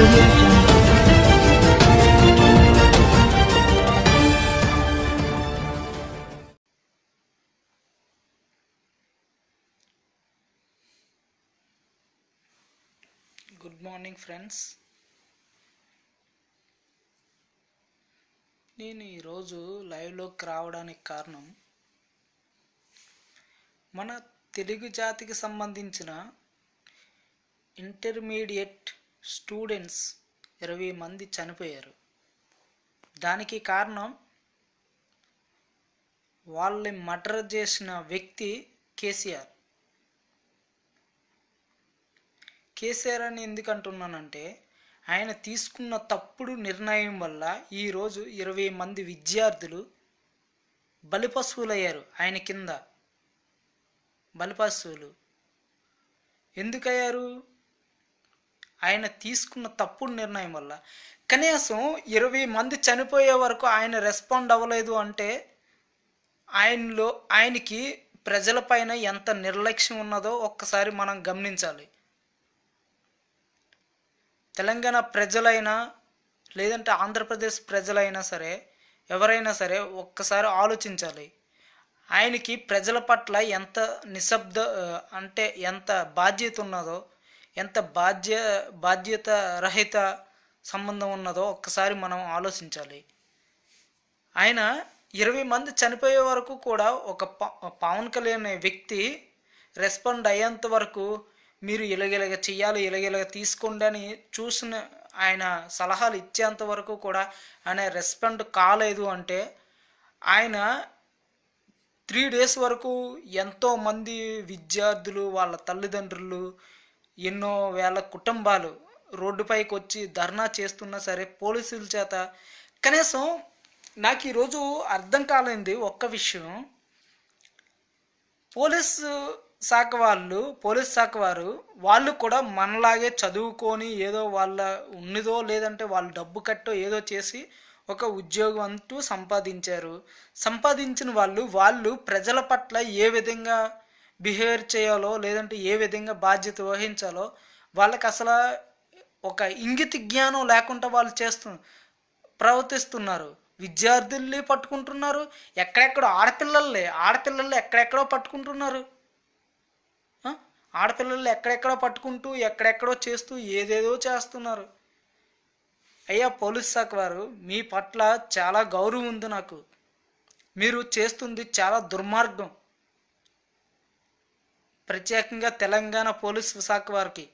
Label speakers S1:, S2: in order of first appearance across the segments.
S1: audio jungle.
S2: Good morning friends నేను ఈరోజు లైవ్లోకి రావడానికి కారణం మన తెలుగు జాతికి సంబంధించిన ఇంటర్మీడియట్ స్టూడెంట్స్ ఇరవై మంది చనిపోయారు దానికి కారణం వాళ్ళని మర్డర్ చేసిన వ్యక్తి కేసీఆర్ కేసీఆర్ అని ఎందుకు అంటున్నానంటే ఆయన తీసుకున్న తప్పుడు నిర్ణయం వల్ల ఈరోజు ఇరవై మంది విద్యార్థులు బలిపశువులయ్యారు ఆయన కింద బలిపశువులు ఎందుకయ్యారు ఆయన తీసుకున్న తప్పుడు నిర్ణయం వల్ల కనీసం ఇరవై మంది చనిపోయే వరకు ఆయన రెస్పాండ్ అవ్వలేదు అంటే ఆయనలో ఆయనకి ప్రజలపైన ఎంత నిర్లక్ష్యం ఉన్నదో ఒక్కసారి మనం గమనించాలి తెలంగాణ ప్రజలైనా లేదంటే ఆంధ్రప్రదేశ్ ప్రజలైనా సరే ఎవరైనా సరే ఒక్కసారి ఆలోచించాలి ఆయనకి ప్రజల పట్ల ఎంత నిశ్శబ్ద ఆ, అంటే ఎంత బాధ్యత ఉన్నదో ఎంత బాధ్య బాధ్యత రహిత సంబంధం ఉన్నదో ఒక్కసారి మనం ఆలోచించాలి ఆయన ఇరవై మంది చనిపోయే వరకు కూడా ఒక ప- పవన్ కళ్యాణ్ అనే వ్యక్తి రెస్పాండ్ అయ్యేంత వరకు మీరు ఇలాగిలాగ చెయ్యాలి ఇలాగిలాగ తీసుకోండి అని చూసిన ఆయన సలహాలు ఇచ్చేంత వరకు కూడా ఆయన రెస్పాండ్ కాలేదు అంటే ఆయన త్రీ డేస్ వరకు ఎంతో మంది విద్యార్థులు వాళ్ళ తల్లిదండ్రులు ఎన్నో వేల కుటుంబాలు రోడ్డుపైకి వచ్చి ధర్నా చేస్తున్నా సరే పోలీసుల చేత కనీసం నాకు ఈరోజు అర్థం కాలేంది ఒక్క విషయం పోలీసు శాఖ వాళ్ళు పోలీస్ శాఖ వారు వాళ్ళు కూడా మనలాగే చదువుకొని ఏదో వాళ్ళ ఉన్నదో లేదంటే వాళ్ళు డబ్బు కట్టో ఏదో చేసి ఒక ఉద్యోగం అంటూ సంపాదించారు సంపాదించిన వాళ్ళు వాళ్ళు ప్రజల పట్ల ఏ విధంగా బిహేవ్ చేయాలో లేదంటే ఏ విధంగా బాధ్యత వహించాలో వాళ్ళకి అసలు ఒక ఇంగిత జ్ఞానం లేకుండా వాళ్ళు చేస్తు ప్రవర్తిస్తున్నారు విద్యార్థుల్ని పట్టుకుంటున్నారు ఎక్కడెక్కడో ఆడపిల్లల్ని ఆడపిల్లల్ని ఎక్కడెక్కడో పట్టుకుంటున్నారు ఆ? ఆడపిల్లల్ని ఎక్కడెక్కడో పట్టుకుంటూ ఎక్కడెక్కడో చేస్తూ ఏదేదో చేస్తున్నారు అయ్యా పోలీస్ శాఖ వారు మీ పట్ల చాలా గౌరవం ఉంది నాకు మీరు చేస్తుంది చాలా దుర్మార్గం ప్రత్యేకంగా తెలంగాణ పోలీసు శాఖ వారికి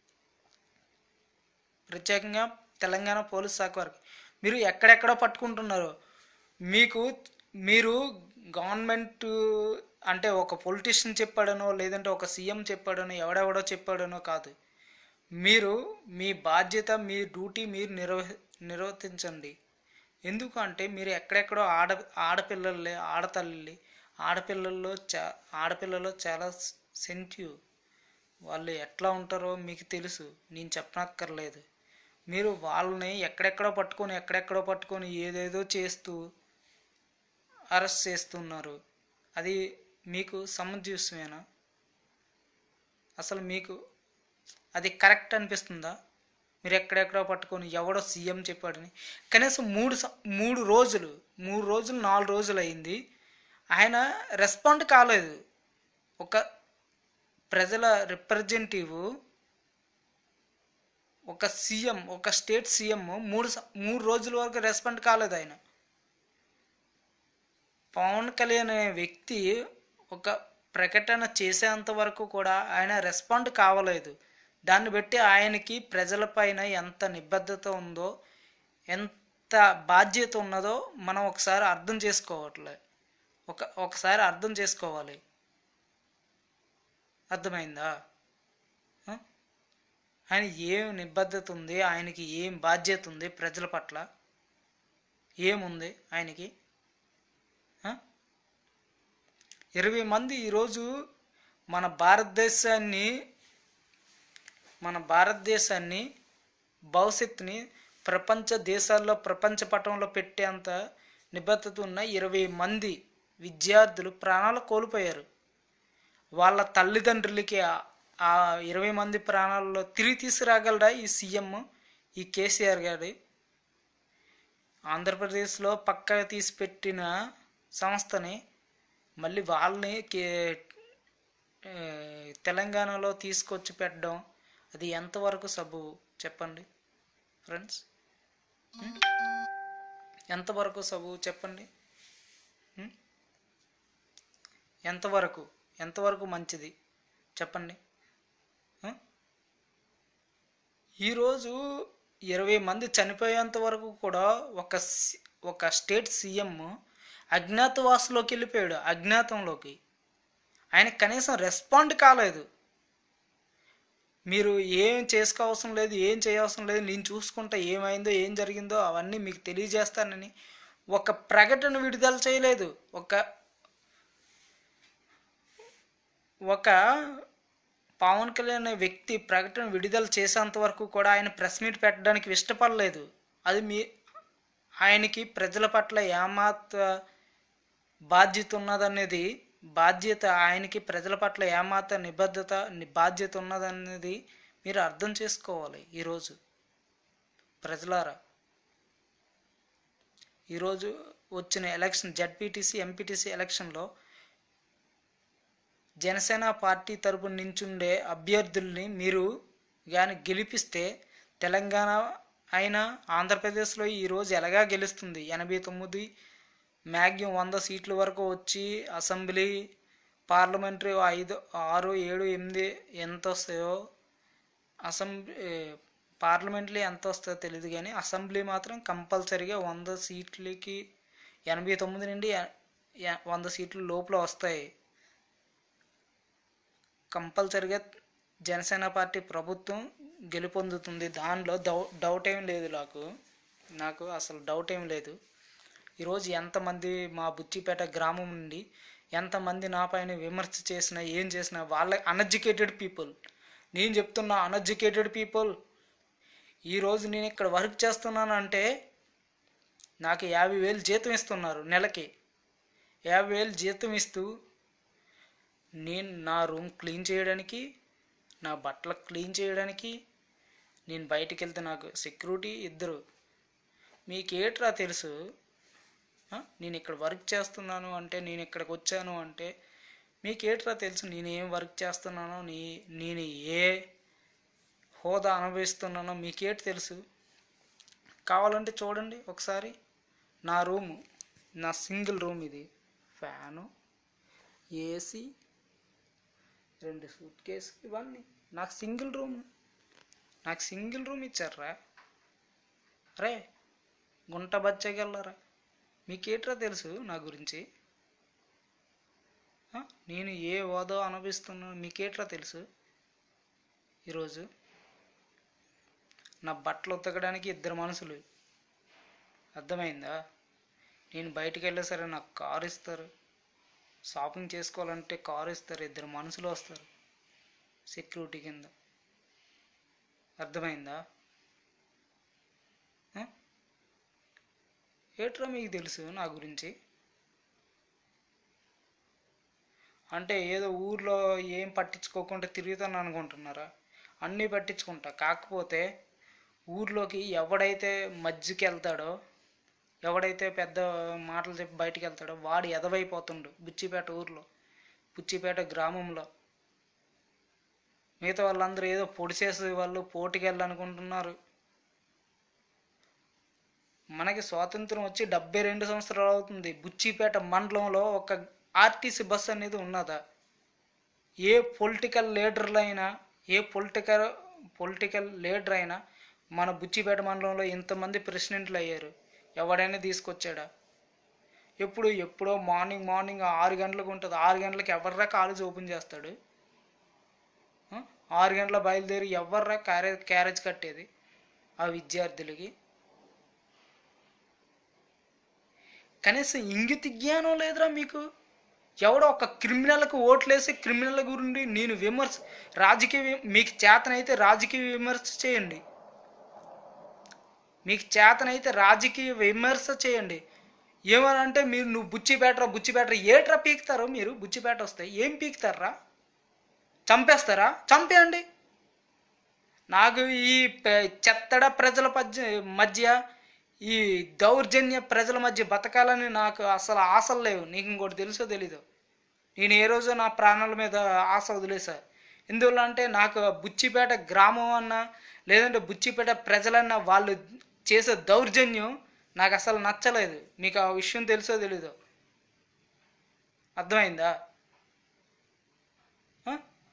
S2: ప్రత్యేకంగా తెలంగాణ పోలీస్ శాఖ వారికి మీరు ఎక్కడెక్కడో పట్టుకుంటున్నారు మీకు మీరు గవర్నమెంట్ అంటే ఒక పొలిటీషియన్ చెప్పాడనో లేదంటే ఒక సీఎం చెప్పాడనో ఎవడెవడో చెప్పాడనో కాదు మీరు మీ బాధ్యత మీ డ్యూటీ మీరు నిర్వ నిర్వర్తించండి ఎందుకు అంటే మీరు ఎక్కడెక్కడో ఆడ ఆడపిల్లల్ని ఆడతల్లి ఆడపిల్లల్లో చా ఆడపిల్లలో చాలా సెన్సిటివ్ వాళ్ళు ఎట్లా ఉంటారో మీకు తెలుసు నేను చెప్పనక్కర్లేదు మీరు వాళ్ళని ఎక్కడెక్కడో పట్టుకొని ఎక్కడెక్కడో పట్టుకొని ఏదేదో చేస్తూ అరెస్ట్ చేస్తున్నారు అది మీకు సమంజసమేనా అసలు మీకు అది కరెక్ట్ అనిపిస్తుందా మీరు ఎక్కడెక్కడో పట్టుకొని ఎవడో సీఎం చెప్పాడని కనీసం మూడు స- మూడు రోజులు మూడు రోజులు నాలుగు రోజులు అయింది ఆయన రెస్పాండ్ కాలేదు ఒక ప్రజల రిప్రజెంటేటివ్ ఒక సీఎం ఒక స్టేట్ సీఎం మూడు స- మూడు రోజుల వరకు రెస్పాండ్ కాలేదు ఆయన పవన్ కళ్యాణ్ అనే వ్యక్తి ఒక ప్రకటన చేసేంత వరకు కూడా ఆయన రెస్పాండ్ కావలేదు దాన్ని బట్టి ఆయనకి ప్రజలపైన ఎంత నిబద్ధత ఉందో ఎంత బాధ్యత ఉన్నదో మనం ఒకసారి అర్థం చేసుకోవట్లే ఒక ఒకసారి అర్థం చేసుకోవాలి అర్థమైందా ఆ? ఆయన ఏం నిబద్ధత ఉంది ఆయనకి ఏం బాధ్యత ఉంది ప్రజల పట్ల ఏముంది ఆయనకి ఆ? ఇరవై మంది ఈరోజు మన భారతదేశాన్ని మన భారతదేశాన్ని భవిష్యత్తుని ప్రపంచ దేశాల్లో ప్రపంచ పటంలో పెట్టేంత నిబద్ధత ఉన్న ఇరవై మంది విద్యార్థులు ప్రాణాలు కోల్పోయారు వాళ్ళ తల్లిదండ్రులకి ఆ- ఆ ఇరవై మంది ప్రాణాలలో తిరిగి తీసుకురాగలరా ఈ సీఎం ఈ కేసీఆర్ గారి ఆంధ్రప్రదేశ్లో పక్కగా తీసి పెట్టిన సంస్థని మళ్ళీ వాళ్ళని కే ఆ, తెలంగాణలో తీసుకొచ్చి పెట్టడం అది ఎంతవరకు సబు చెప్పండి ఫ్రెండ్స్ ఉం? ఎంతవరకు సబు చెప్పండి ఉం? ఎంతవరకు ఎంతవరకు మంచిది చెప్పండి ఆ? ఈరోజు ఇరవై మంది చనిపోయేంత వరకు కూడా ఒక సి- ఒక స్టేట్ సీఎం అజ్ఞాతవాసంలోకి వెళ్ళిపోయాడు అజ్ఞాతంలోకి ఆయన కనీసం రెస్పాండ్ కాలేదు మీరు ఏం చేసుకోవసరం లేదు ఏం చేయవసరం లేదు నేను చూసుకుంటా ఏమైందో ఏం జరిగిందో అవన్నీ మీకు తెలియజేస్తానని ఒక ప్రకటన విడుదల చేయలేదు ఒక ఒక పవన్ కళ్యాణ్ అనే వ్యక్తి ప్రకటన విడుదల చేసేంత వరకు కూడా ఆయన ప్రెస్ మీట్ పెట్టడానికి ఇష్టపడలేదు అది మీ ఆయనకి ప్రజల పట్ల ఏమాత్ర బాధ్యత ఉన్నదనేది బాధ్యత ఆయనకి ప్రజల పట్ల ఏమాత్ర నిబద్ధత ని- బాధ్యత ఉన్నదనేది మీరు అర్థం చేసుకోవాలి ఈరోజు ప్రజలారా ఈరోజు వచ్చిన ఎలక్షన్ జడ్పీటీసీ ఎంపీటీసీ ఎలక్షన్లో జనసేన పార్టీ తరపున నించుండే అభ్యర్థుల్ని మీరు కానీ గెలిపిస్తే తెలంగాణ అయినా ఆంధ్రప్రదేశ్లో ఈరోజు ఎలాగా గెలుస్తుంది ఎనభై తొమ్మిది మ్యాక్సిమం వంద సీట్ల వరకు వచ్చి అసెంబ్లీ పార్లమెంటరీ ఐదు ఆరు ఏడు ఎనిమిది ఎంత వస్తాయో అసెంబ్లీ పార్లమెంట్లో ఎంత వస్తుందో తెలియదు కానీ అసెంబ్లీ మాత్రం కంపల్సరీగా వంద సీట్లకి ఎనభై తొమ్మిది నుండి ఎ- ఎ- వంద సీట్ల లోపల వస్తాయి కంపల్సరిగా జనసేన పార్టీ ప్రభుత్వం గెలుపొందుతుంది దానిలో డౌ డౌట్ ఏం లేదు నాకు నాకు అసలు డౌట్ ఏం లేదు ఈరోజు ఎంతమంది మా బుచ్చిపేట గ్రామం నుండి ఎంతమంది నా పైన విమర్శ చేసినా ఏం చేసినా వాళ్ళ అన్ఎడ్యుకేటెడ్ పీపుల్ నేను చెప్తున్నా అన్ఎడ్యుకేటెడ్ పీపుల్ ఈరోజు నేను ఇక్కడ వర్క్ చేస్తున్నాను అంటే నాకు యాభై వేలు జీతం ఇస్తున్నారు నెలకి యాభై వేలు జీతం ఇస్తూ నేను నా రూమ్ క్లీన్ చేయడానికి నా బట్టలు క్లీన్ చేయడానికి నేను బయటికి వెళ్తే నాకు సెక్యూరిటీ ఇద్దరు మీకు ఏట్రా తెలుసు ఆ? నేను ఇక్కడ వర్క్ చేస్తున్నాను అంటే నేను ఇక్కడికి వచ్చాను అంటే మీకు ఏట్రా తెలుసు నేను ఏం వర్క్ చేస్తున్నానో నీ నేను ఏ హోదా అనుభవిస్తున్నానో మీకేటి తెలుసు కావాలంటే చూడండి ఒకసారి నా రూము నా సింగిల్ రూమ్ ఇది ఫ్యాను ఏసీ రెండు సూట్ కేసు ఇవన్నీ నాకు సింగిల్ రూమ్ నాకు సింగిల్ రూమ్ ఇచ్చారా అరే గుంట బచ్చగలరా మీకేట్రా తెలుసు నా గురించి ఆ? నేను ఏ హోదా అనుభవిస్తున్నాను మీకేట్రా తెలుసు ఈరోజు నా బట్టలు ఉతకడానికి ఇద్దరు మనుషులు అర్థమైందా నేను బయటికి వెళ్ళే సరే నాకు కారు ఇస్తారు షాపింగ్ చేసుకోవాలంటే కారు ఇస్తారు ఇద్దరు మనుషులు వస్తారు సెక్యూరిటీ కింద అర్థమైందా ఆ? ఏట్రా మీకు తెలుసు నా గురించి అంటే ఏదో ఊర్లో ఏం పట్టించుకోకుండా తిరుగుతాను అనుకుంటున్నారా అన్నీ పట్టించుకుంటా కాకపోతే ఊర్లోకి ఎవడైతే మధ్యకి వెళ్తాడో ఎవడైతే పెద్ద మాటలు చెప్పి బయటికి వెళ్తాడో వాడు ఎదవైపోతుండు బుచ్చిపేట ఊర్లో బుచ్చిపేట గ్రామంలో మిగతా వాళ్ళందరూ ఏదో పొడి చేసే వాళ్ళు పోటీకి వెళ్ళాలనుకుంటున్నారు మనకి స్వాతంత్రం వచ్చి డెబ్బై రెండు సంవత్సరాలు అవుతుంది బుచ్చిపేట మండలంలో ఒక ఆర్టీసీ బస్ అనేది ఉన్నదా ఏ పొలిటికల్ లీడర్లు అయినా ఏ పొలిటికల్ పొలిటికల్ లీడర్ అయినా మన బుచ్చిపేట మండలంలో ఇంతమంది ప్రెసిడెంట్లు అయ్యారు ఎవడైనా తీసుకొచ్చాడా ఎప్పుడు ఎప్పుడో మార్నింగ్ మార్నింగ్ ఆరు గంటలకు ఉంటుంది ఆరు గంటలకు ఎవర్రా కాలేజ్ ఓపెన్ చేస్తాడు ఆ? ఆరు గంటల బయలుదేరి ఎవర్రా క్యారేజ్ క్యారేజ్ కట్టేది ఆ విద్యార్థులకి కనీసం ఇంగిత జ్ఞానం లేదురా మీకు ఎవడో ఒక క్రిమినల్కి ఓట్లేసి క్రిమినల్ గురించి నేను విమర్శ రాజకీయ వి- మీకు చేతనైతే రాజకీయ విమర్శ చేయండి మీకు చేతనైతే రాజకీయ విమర్శ చేయండి ఏమనంటే మీరు నువ్వు బుచ్చిపేటరా బుచ్చిపేటరా ఏట్రా పీకుతారో మీరు బుచ్చిపేట వస్తే ఏం పీకుతారా చంపేస్తారా చంపేయండి నాకు ఈ పె- చెత్తడ ప్రజల మధ్య మధ్య ఈ దౌర్జన్య ప్రజల మధ్య బతకాలని నాకు అసలు ఆశలు లేవు నీకు ఇంకోటి తెలుసో తెలీదు నేను ఏ రోజు నా ప్రాణాల మీద ఆశ వదిలేసా ఎందువల్ల అంటే నాకు బుచ్చిపేట గ్రామం అన్నా లేదంటే బుచ్చిపేట ప్రజలన్నా వాళ్ళు చేసే దౌర్జన్యం నాకు అసలు నచ్చలేదు మీకు ఆ విషయం తెలుసో తెలీదు అర్థమైందా ఆ?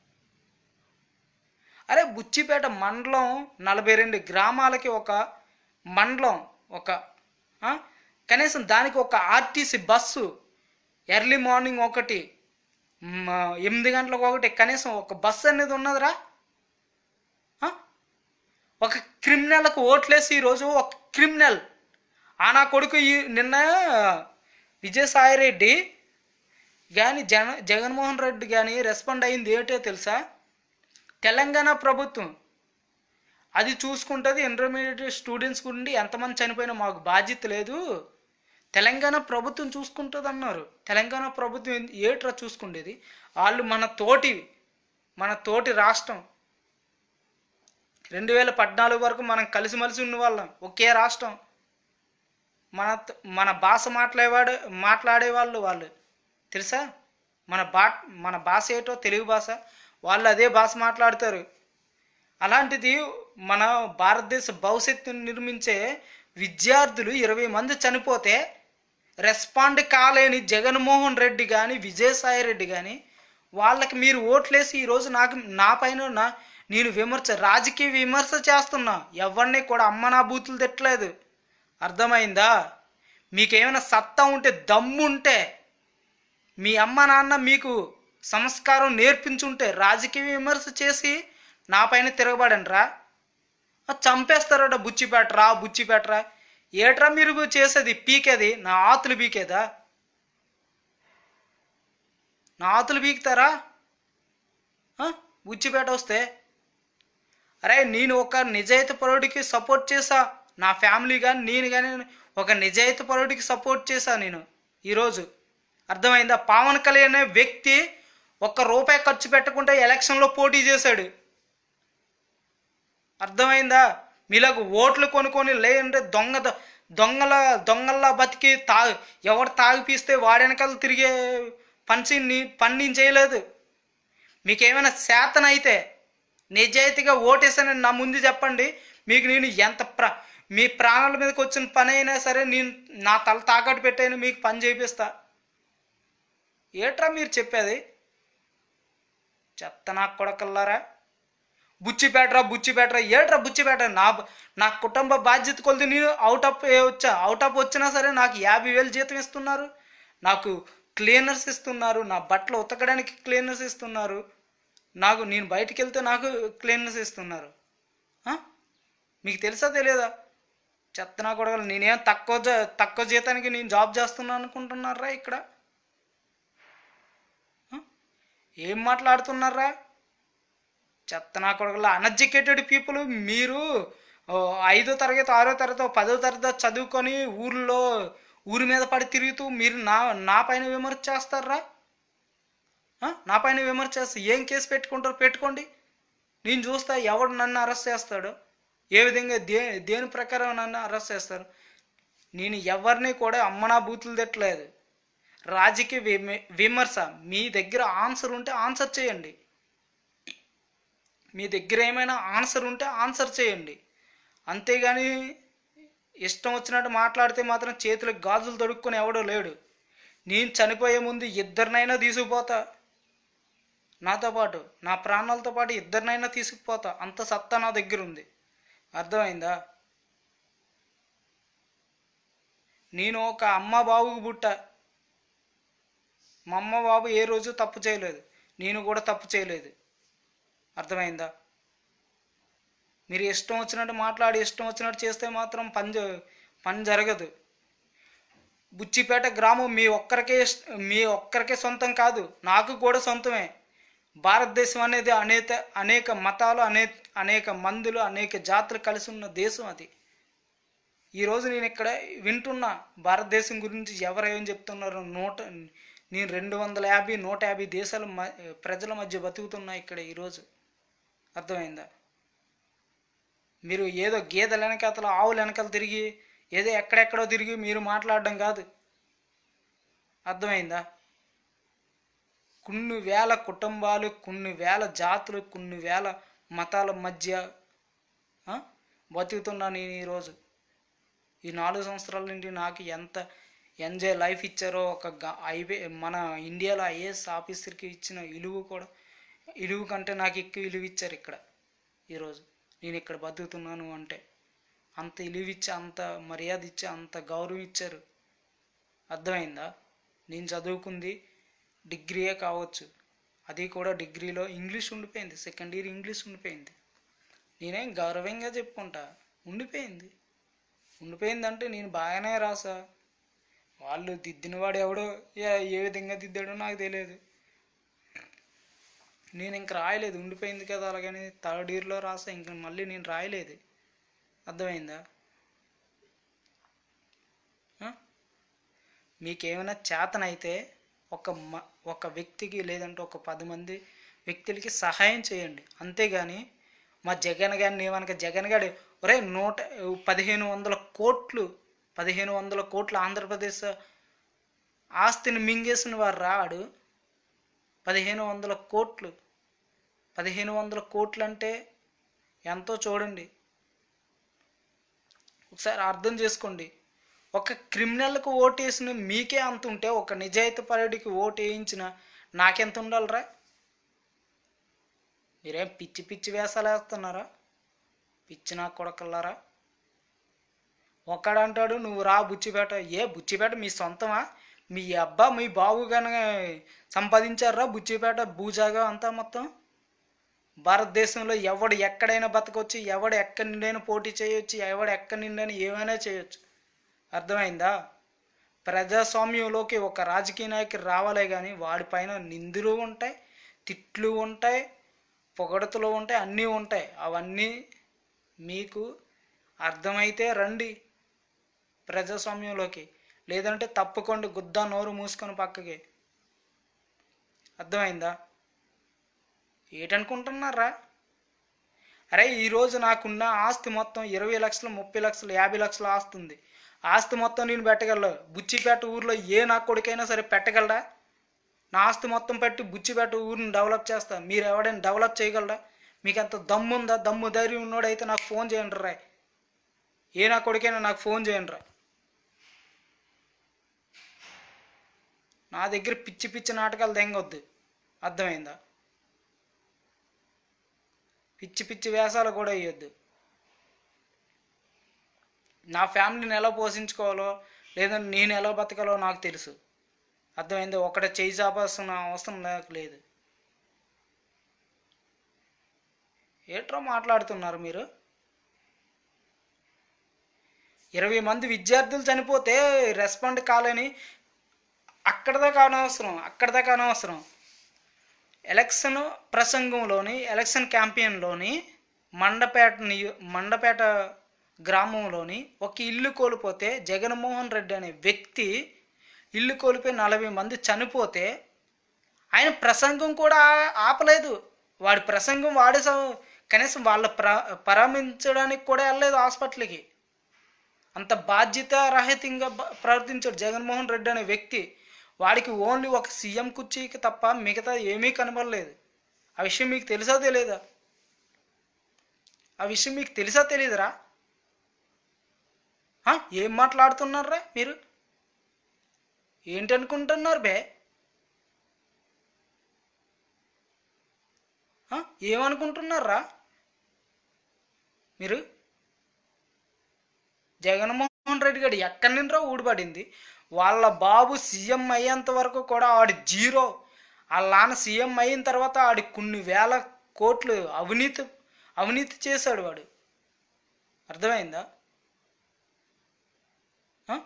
S2: అరే బుచ్చిపేట మండలం నలభై రెండు గ్రామాలకి ఒక మండలం ఒక ఆ? కనీసం దానికి ఒక ఆర్టీసీ బస్సు ఎర్లీ మార్నింగ్ ఒకటి మ, ఎనిమిది గంటలకు ఒకటి కనీసం ఒక బస్సు అనేది ఉన్నదిరా ఆ? ఒక క్రిమినల్కు ఓట్లేసి ఈరోజు ఒక క్రిమినల్ ఆ నా కొడుకు ఈ నిన్న విజయసాయి రెడ్డి కానీ జన జగన్మోహన్ రెడ్డి కానీ రెస్పాండ్ అయింది ఏంటో తెలుసా తెలంగాణ ప్రభుత్వం అది చూసుకుంటుంది ఇంటర్మీడియట్ స్టూడెంట్స్ గుండి ఎంతమంది చనిపోయినా మాకు బాధ్యత లేదు తెలంగాణ ప్రభుత్వం చూసుకుంటుంది అన్నారు తెలంగాణ ప్రభుత్వం ఏంది- ఏట్రా చూసుకుండేది వాళ్ళు మన తోటి మన తోటి రాష్ట్రం రెండు వేల పద్నాలుగు వరకు మనం కలిసిమెలిసి ఉన్న వాళ్ళం ఒకే రాష్ట్రం మన త- మన భాష మాట్లాడేవాడు మాట్లాడే వాళ్ళు వాళ్ళు తెలుసా మన బా మన భాష ఏటో తెలుగు భాష వాళ్ళు అదే భాష మాట్లాడతారు అలాంటిది మన భారతదేశ భవిష్యత్తును నిర్మించే విద్యార్థులు ఇరవై మంది చనిపోతే రెస్పాండ్ కాలేని జగన్మోహన్ రెడ్డి కానీ విజయసాయి రెడ్డి కానీ వాళ్ళకి మీరు ఓట్లేసి ఈరోజు నాకు నా పైన నా నేను విమర్శ రాజకీయ విమర్శ చేస్తున్నా ఎవరిని కూడా అమ్మ నా బూతులు తిట్టలేదు అర్థమైందా మీకేమైనా సత్తా ఉంటే దమ్ముంటే మీ అమ్మ నాన్న మీకు సంస్కారం నేర్పించుంటే రాజకీయ విమర్శ చేసి నా పైన తిరగబడండి రా చంపేస్తారట బుచ్చిపెట్టరా బుచ్చిపెట్టరా ఏట్రా మీరు చేసేది పీకేది నా ఆతులు పీకేదా నా ఆతులు పీకుతారా ఆ? బుచ్చిపేట వస్తే అరే నేను ఒక నిజాయితీ పరుడికి సపోర్ట్ చేసా నా ఫ్యామిలీ కానీ నేను కానీ ఒక నిజాయితీ పరుడికి సపోర్ట్ చేశా నేను ఈరోజు అర్థమైందా పవన్ కళ్యాణ్ అనే వ్యక్తి ఒక్క రూపాయి ఖర్చు పెట్టకుండా ఎలక్షన్లో పోటీ చేశాడు అర్థమైందా మీలాగు ఓట్లు కొనుక్కొని లేదంటే దొంగ దొంగల దొంగల్లా బతికి తా ఎవరు తాగిపిస్తే వాడెనకాల తిరిగే పని పని నేను చేయలేదు మీకేమైనా శాతన అయితే నిజాయితీగా ఓటేసానని నా ముందు చెప్పండి మీకు నేను ఎంత ప్ర మీ ప్రాణాల మీదకి వచ్చిన పని అయినా సరే నేను నా తల తాకట్టు పెట్టాను మీకు పని చేపిస్తా ఏట్రా మీరు చెప్పేది చెత్త నా కొడకల్లారా బుచ్చిపేటరా బుచ్చిపేటరా ఏట్రా బుచ్చిపేట నా నా కుటుంబ బాధ్యత కొలిది నేను అవుట్ ఆఫ్ వచ్చా అవుట్ ఆఫ్ వచ్చినా సరే నాకు యాభై వేలు జీతం ఇస్తున్నారు నాకు క్లీనర్స్ ఇస్తున్నారు నా బట్టలు ఉతకడానికి క్లీనర్స్ ఇస్తున్నారు నాకు నేను బయటికి వెళ్తే నాకు క్లీనర్స్ ఇస్తున్నారు ఆ? మీకు తెలుసా తెలియదా చెత్త నా కూడా నేనేం తక్కువ జ- తక్కువ జీతానికి నేను జాబ్ చేస్తున్నాను అనుకుంటున్నారా ఇక్కడ ఆ? ఏం మాట్లాడుతున్నారా చెత్త నా కొడుకుల అన్ఎడ్యుకేటెడ్ పీపుల్ మీరు ఓ, ఐదో తరగతి ఆరో తరగతి పదో తరగతి చదువుకొని ఊర్లో ఊరి మీద పడి తిరుగుతూ మీరు నా నా పైన విమర్శ చేస్తారా ఆ? నా పైన విమర్శ చేస్తే ఏం కేసు పెట్టుకుంటారో పెట్టుకోండి నేను చూస్తా ఎవడు నన్ను అరెస్ట్ చేస్తాడు ఏ విధంగా దే దేని ప్రకారం నన్ను అరెస్ట్ చేస్తారు నేను ఎవరిని కూడా అమ్మనా బూతులు తిట్టలేదు రాజకీయ విమ- విమర్శ మీ దగ్గర ఆన్సర్ ఉంటే ఆన్సర్ చేయండి మీ దగ్గర ఏమైనా ఆన్సర్ ఉంటే ఆన్సర్ చేయండి అంతేగాని ఇష్టం వచ్చినట్టు మాట్లాడితే మాత్రం చేతులకు గాజులు తొడుక్కొని ఎవడో లేడు నేను చనిపోయే ముందు ఇద్దరినైనా తీసుకుపోతా నాతో పాటు నా ప్రాణాలతో పాటు ఇద్దరినైనా తీసుకుపోతా అంత సత్తా నా దగ్గర ఉంది అర్థమైందా నేను ఒక అమ్మ బాబుకు పుట్ట మా అమ్మ బాబు ఏ రోజు తప్పు చేయలేదు నేను కూడా తప్పు చేయలేదు అర్థమైందా మీరు ఇష్టం వచ్చినట్టు మాట్లాడి ఇష్టం వచ్చినట్టు చేస్తే మాత్రం పని జ- పని జరగదు బుచ్చిపేట గ్రామం మీ ఒక్కరికే ఇష్ట- మీ ఒక్కరికే సొంతం కాదు నాకు కూడా సొంతమే భారతదేశం అనేది అనేక అనేక మతాలు అనే అనేక మందులు అనేక జాతులు కలిసి ఉన్న దేశం అది ఈరోజు నేను ఇక్కడ వింటున్నా భారతదేశం గురించి ఎవరు ఏం చెప్తున్నారో నూట నేను రెండు వందల యాభై నూట యాభై దేశాల మ ప్రజల మధ్య బతుకుతున్నా ఇక్కడ ఈరోజు అర్థమైందా మీరు ఏదో గేదెల వెనకాతల ఆవుల వెనకాల తిరిగి ఏదో ఎక్కడెక్కడో తిరిగి మీరు మాట్లాడడం కాదు అర్థమైందా కొన్ని వేల కుటుంబాలు కొన్ని వేల జాతులు కొన్ని వేల మతాల మధ్య ఆ, బతుకుతున్నాను నేను ఈరోజు ఈ నాలుగు సంవత్సరాల నుండి నాకు ఎంత ఎంజాయ్ లైఫ్ ఇచ్చారో ఒక గ- ఐవే మన ఇండియాలో ఐఏఎస్ ఆఫీసర్కి ఇచ్చిన విలువ కూడా విలువ కంటే నాకు ఎక్కువ విలువ ఇచ్చారు ఇక్కడ ఈరోజు నేను ఇక్కడ బతుకుతున్నాను అంటే అంత విలువ ఇచ్చి అంత మర్యాద ఇచ్చి అంత గౌరవం ఇచ్చారు అర్థమైందా నేను చదువుకుంది డిగ్రీయే కావచ్చు అది కూడా డిగ్రీలో ఇంగ్లీష్ ఉండిపోయింది సెకండ్ ఇయర్ ఇంగ్లీష్ ఉండిపోయింది నేనేం గౌరవంగా చెప్పుకుంటా ఉండిపోయింది ఉండిపోయిందంటే నేను బాగానే రాసా వాళ్ళు దిద్దినవాడు ఎవడో ఏ- ఏ విధంగా దిద్దాడో నాకు తెలియదు నేను ఇంక రాయలేదు ఉండిపోయింది కదా అలాగని థర్డ్ ఇయర్లో రాసా ఇంక మళ్ళీ నేను రాయలేదు అర్థమైందా ఆ? మీకేమైనా చేతనైతే ఒక మ ఒక వ్యక్తికి లేదంటే ఒక పది మంది వ్యక్తులకి సహాయం చేయండి అంతేగాని మా జగన్ గారిని ఏమనక జగన్ గారి ఒరే నూట పదిహేను వందల కోట్లు పదిహేను వందల కోట్లు ఆంధ్రప్రదేశ్ ఆస్తిని మింగేసిన వారు రాడు పదిహేను వందల కోట్లు పదిహేను వందల కోట్లు అంటే ఎంతో చూడండి ఒకసారి అర్థం చేసుకోండి ఒక క్రిమినల్కి ఓటు వేసిన మీకే అంత ఉంటే ఒక నిజాయితీ పరుడికి ఓటు వేయించిన నాకెంత ఉండాలిరా మీరేం పిచ్చి పిచ్చి వేసాలు వేస్తున్నారా పిచ్చి నా కొడకల్లారా ఒక్కడంటాడు నువ్వు రా బుచ్చిపేట ఏ బుచ్చిపేట మీ సొంతమా మీ అబ్బా మీ బావు కనుక సంపాదించారా బుచ్చిపేట భూజాగా అంతా మొత్తం భారతదేశంలో ఎవడు ఎక్కడైనా బతకొచ్చు ఎవడు ఎక్కడి నుండైనా పోటీ చేయొచ్చు ఎవడు ఎక్కడి నుండైనా ఏమైనా చేయొచ్చు అర్థమైందా ప్రజాస్వామ్యంలోకి ఒక రాజకీయ నాయకుడు రావాలే కానీ వాడిపైన నిందులు ఉంటాయి తిట్లు ఉంటాయి పొగడతలు ఉంటాయి అన్నీ ఉంటాయి అవన్నీ మీకు అర్థమైతే రండి ప్రజాస్వామ్యంలోకి లేదంటే తప్పుకోండి గుద్దా నోరు మూసుకొని పక్కకి అర్థమైందా ఏటనుకుంటున్నారా అరే ఈరోజు నాకున్న ఆస్తి మొత్తం ఇరవై లక్షలు ముప్పై లక్షలు యాభై లక్షలు ఆస్తి ఉంది ఆస్తి మొత్తం నేను పెట్టగలను బుచ్చిపేట ఊర్లో ఏ నా కొడుకైనా సరే పెట్టగలరా నా ఆస్తి మొత్తం పెట్టి బుచ్చిపేట ఊరిని డెవలప్ చేస్తా మీరు ఎవడైనా డెవలప్ చేయగలరా మీకు అంత దమ్ము ఉందా దమ్ము ధైర్యం ఉన్నోడైతే నాకు ఫోన్ చేయండి రా ఏ నా కొడుకైనా నాకు ఫోన్ చేయండి రా నా దగ్గర పిచ్చి పిచ్చి నాటకాలు దెంగొద్దు అర్థమైందా పిచ్చి పిచ్చి వేషాలు కూడా వేయొద్దు నా ఫ్యామిలీని ఎలా పోషించుకోవాలో లేదంటే నేను ఎలా బతకాలో నాకు తెలుసు అర్థమైంది ఒకటే చేయి చాపాల్సిన అవసరం నాకు లేదు ఏట్రో మాట్లాడుతున్నారు మీరు ఇరవై మంది విద్యార్థులు చనిపోతే రెస్పాండ్ కాలని అక్కడ దాకా అనవసరం అక్కడ దాకా అనవసరం ఎలక్షన్ ప్రసంగంలోని ఎలక్షన్ క్యాంపెయిన్లోని మండపేట నియో మండపేట గ్రామంలోని ఒక ఇల్లు కోల్పోతే జగన్మోహన్ రెడ్డి అనే వ్యక్తి ఇల్లు కోల్పోయి నలభై మంది చనిపోతే ఆయన ప్రసంగం కూడా ఆపలేదు వాడి ప్రసంగం వాడే స- కనీసం వాళ్ళ ప్ర పరామర్శించడానికి కూడా వెళ్ళలేదు హాస్పిటల్కి అంత బాధ్యత రహితంగా బ- ప్రవర్తించాడు జగన్మోహన్ రెడ్డి అనే వ్యక్తి వాడికి ఓన్లీ ఒక సీఎం కుర్చీకి తప్ప మిగతా ఏమీ కనబడలేదు ఆ విషయం మీకు తెలుసా తెలియదా ఆ విషయం మీకు తెలుసా తెలియదురా ఆ, ఏం మాట్లాడుతున్నారా మీరు ఏంటనుకుంటున్నారు బే ఆ, ఏమనుకుంటున్నారా మీరు జగన్మోహన్ రెడ్డి గారు ఎక్కడి నుండో ఊడిపడింది వాళ్ళ బాబు సీఎం అయ్యేంత వరకు కూడా ఆడి జీరో వాళ్ళ నాన్న సీఎం అయిన తర్వాత ఆడి కొన్ని వేల కోట్లు అవినీతి అవినీతి చేశాడు వాడు అర్థమైందా ఆ?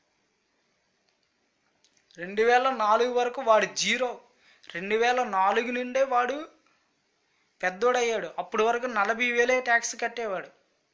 S2: రెండు వేల నాలుగు వరకు వాడు జీరో రెండు వేల నాలుగు నుండే వాడు పెద్దోడయ్యాడు అప్పటి వరకు నలభై వేలే ట్యాక్స్ కట్టేవాడు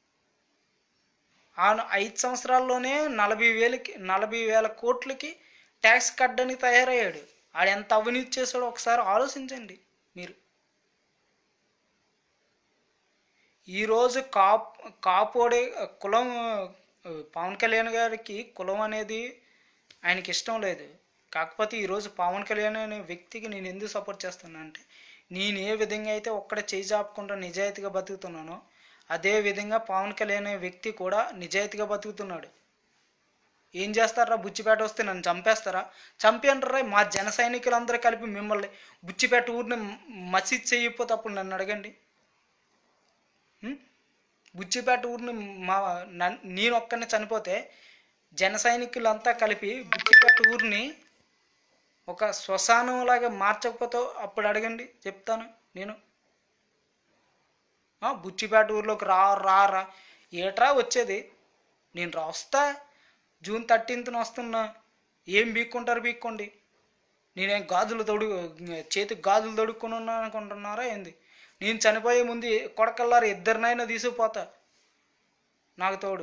S2: ఆ ఐదు సంవత్సరాల్లోనే నలభై వేలకి నలభై వేల కోట్లకి ట్యాక్స్ కట్టడానికి తయారయ్యాడు ఆడు ఎంత అవినీతి చేశాడో ఒకసారి ఆలోచించండి మీరు ఈరోజు కాప్ కాపోడే కులం ఆ, పవన్ కళ్యాణ్ గారికి కులం అనేది ఆయనకి ఇష్టం లేదు కాకపోతే ఈరోజు పవన్ కళ్యాణ్ అనే వ్యక్తికి నేను ఎందుకు సపోర్ట్ చేస్తున్నా అంటే నేను ఏ విధంగా అయితే ఒక్కడ చేయి చాపుకుంటూ నిజాయితీగా బతుకుతున్నానో అదే విధంగా పవన్ కళ్యాణ్ అనే వ్యక్తి కూడా నిజాయితీగా బతుకుతున్నాడు ఏం చేస్తారా బుచ్చిపేట వస్తే నన్ను చంపేస్తారా చంపేంటారా మా జన సైనికులందరూ కలిపి మిమ్మల్ని బుచ్చిపేట ఊరిని మసీద్ చేయకపోతే అప్పుడు నన్ను అడగండి ఉం? బుచ్చిపేట ఊరిని మా నన్- నేను ఒక్కడిని చనిపోతే జన సైనికులంతా కలిపి బుచ్చిపేట ఊరిని ఒక శ్మశానంలాగా మార్చకపోతే అప్పుడు అడగండి చెప్తాను నేను ఆ, బుచ్చిపేట ఊర్లోకి రా రా రా ఏట్రా వచ్చేది నేను రాస్తా జూన్ థర్టీన్త్న వస్తున్నా ఏం బీక్కుంటారు బీక్కోండి నేనేం గాజులు తొడు చేతికి గాజులు తొడుక్కొని ఉన్నా అనుకుంటున్నారా ఏంది నేను చనిపోయే ముందు కొడకల్లారు ఇద్దరినైనా తీసుకుపోతా నాకు తోడు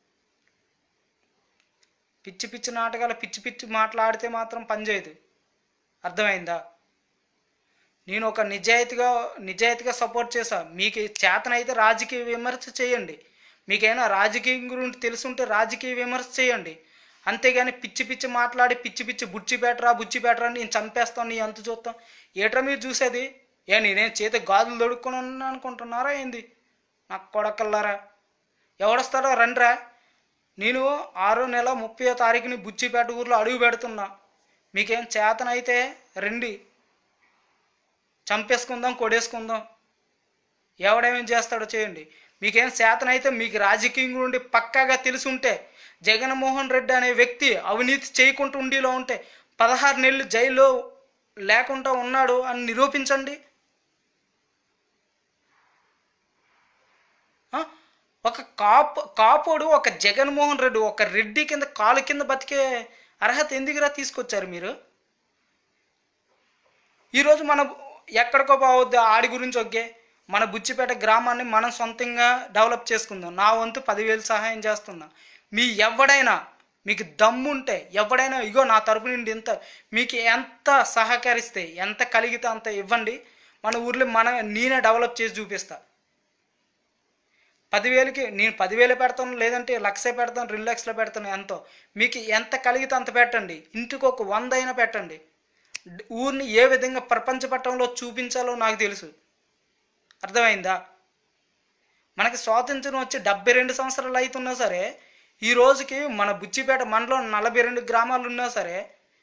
S2: పిచ్చి పిచ్చి నాటకాలు పిచ్చి పిచ్చి మాట్లాడితే మాత్రం పనిచేయదు అర్థమైందా నేను ఒక నిజాయితీగా నిజాయితీగా సపోర్ట్ చేశా మీకు చేతనైతే రాజకీయ విమర్శ చేయండి మీకైనా రాజకీయం గురించి తెలుసుంటే రాజకీయ విమర్శ చేయండి అంతేగాని పిచ్చి పిచ్చి మాట్లాడి పిచ్చి పిచ్చి బుచ్చి బెటరా బుచ్చి బెటరా అని నేను చంపేస్తాను నీ అంత చూస్తాం ఏట్రా మీరు చూసేది ఏ నేనేం చేతి గాజులు దొడుక్కొని ఉన్నా అనుకుంటున్నారా ఏంది నాకు కొడకల్లారా ఎవడొస్తాడో రండ్రా నేను ఆరో నెల ముప్పై తారీఖుని బుచ్చిపేట ఊర్లో అడుగు పెడుతున్నా మీకేం చేతనైతే రండి చంపేసుకుందాం కొడేసుకుందాం ఎవడేమేం చేస్తాడో చేయండి మీకేం చేతనైతే మీకు రాజకీయం నుండి పక్కాగా తెలిసి ఉంటే జగన్మోహన్ రెడ్డి అనే వ్యక్తి అవినీతి చేయకుండా ఉండిలో ఉంటే పదహారు నెలలు జైల్లో లేకుండా ఉన్నాడు అని నిరూపించండి ఆ? ఒక కాపు కాపోడు ఒక జగన్మోహన్ రెడ్డి ఒక రెడ్డి కింద కాలు కింద బతికే అర్హత ఎందుకురా తీసుకొచ్చారు మీరు ఈరోజు మన ఎక్కడికో పోవద్దు ఆడి గురించి ఒకే మన బుచ్చిపేట గ్రామాన్ని మనం సొంతంగా డెవలప్ చేసుకుందాం నా వంతు పదివేలు సహాయం చేస్తున్నా మీ ఎవడైనా మీకు దమ్ముంటే ఎవడైనా ఇగో నా తరపు నుండి ఇంత మీకు ఎంత సహకరిస్తే ఎంత కలిగితే అంత ఇవ్వండి మన ఊర్లో మన నేనే డెవలప్ చేసి చూపిస్తా పదివేలకి నేను పదివేలు పెడతాను లేదంటే లక్షే పెడతాను రెండు లక్షలు పెడతాను ఎంతో మీకు ఎంత కలిగితే అంత పెట్టండి ఇంటికి ఒక వంద అయినా పెట్టండి డ్- ఊరిని ఏ విధంగా ప్రపంచ పట్టంలో చూపించాలో నాకు తెలుసు అర్థమైందా మనకి స్వాతంత్రం వచ్చి డెబ్బై రెండు సంవత్సరాలు అవుతున్నా సరే ఈ రోజుకి మన బుచ్చిపేట మండలం నలభై రెండు గ్రామాలు ఉన్నా సరే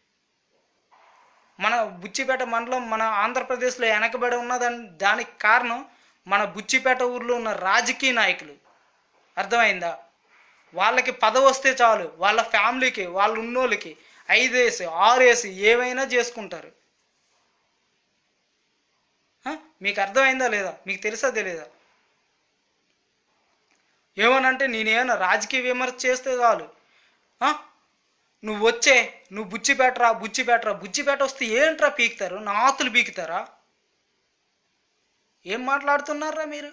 S2: మన బుచ్చిపేట మండలం మన ఆంధ్రప్రదేశ్లో వెనకబడి ఉన్నదని దానికి కారణం మన బుచ్చిపేట ఊర్లో ఉన్న రాజకీయ నాయకులు అర్థమైందా వాళ్ళకి పదవి వస్తే చాలు వాళ్ళ ఫ్యామిలీకి వాళ్ళు ఉన్నోళ్ళకి ఐదేసి ఆరేసి ఏమైనా చేసుకుంటారు ఆ? మీకు అర్థమైందా లేదా మీకు తెలుసా తెలియదా ఏమనంటే నేనేమన్నా రాజకీయ విమర్శ చేస్తే చాలు ఆ? నువ్వు వచ్చే నువ్వు బుచ్చిపేటరా బుచ్చిపేటరా బుచ్చిపేట వస్తే ఏంట్రా పీకుతారు నాతులు పీకుతారా ఏం మాట్లాడుతున్నారా మీరు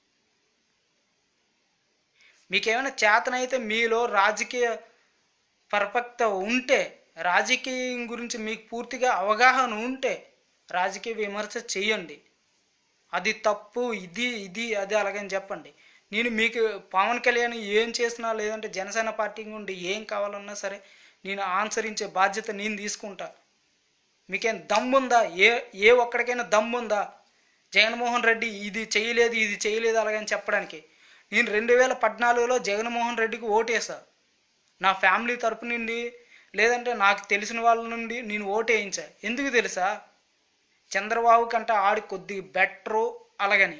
S2: మీకేమైనా చేతనైతే మీలో రాజకీయ పర్ఫెక్ట్ ఉంటే రాజకీయం గురించి మీకు పూర్తిగా అవగాహన ఉంటే రాజకీయ విమర్శ చేయండి అది తప్పు ఇది ఇది అది అలాగని చెప్పండి నేను మీకు పవన్ కళ్యాణ్ ఏం చేసినా లేదంటే జనసేన పార్టీ నుండి ఏం కావాలన్నా సరే నేను ఆన్సరించే బాధ్యత నేను తీసుకుంటా మీకేం దమ్ముందా ఏ ఏ ఒక్కడికైనా దమ్ముందా జగన్మోహన్ రెడ్డి ఇది చేయలేదు ఇది చేయలేదు అలాగని చెప్పడానికి నేను రెండు వేల పద్నాలుగులో జగన్మోహన్ రెడ్డికి ఓటేసా నా ఫ్యామిలీ తరపు నుండి లేదంటే నాకు తెలిసిన వాళ్ళ నుండి నేను ఓటు వేయించా ఎందుకు తెలుసా చంద్రబాబు కంటే ఆడి కొద్ది బెటరు అలాగని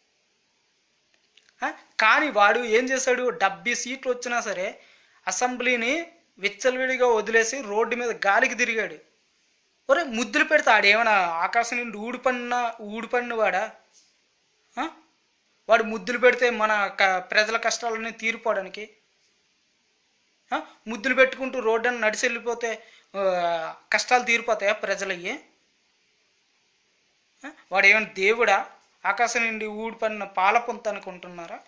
S2: ఆ? కానీ వాడు ఏం చేశాడు డెబ్బై సీట్లు వచ్చినా సరే అసెంబ్లీని విచ్చలవిడిగా వదిలేసి రోడ్డు మీద గాలికి తిరిగాడు ఒరే ముద్దులు పెడితే ఆడేమైనా ఆకాశం నుండి ఊడిపడిన ఊడిపడిన వాడా ఆ? వాడు ముద్దులు పెడితే మన క- ప్రజల కష్టాలన్నీ తీరిపోవడానికి ఆ? ముద్దులు పెట్టుకుంటూ రోడ్డుని నడిచి వెళ్ళిపోతే ఆ, కష్టాలు తీరిపోతాయా ప్రజలయ్యి ఆ? వాడు ఏమైనా దేవుడా ఆకాశం నుండి ఊడిపడిన పాల పొంత అనుకుంటున్నారా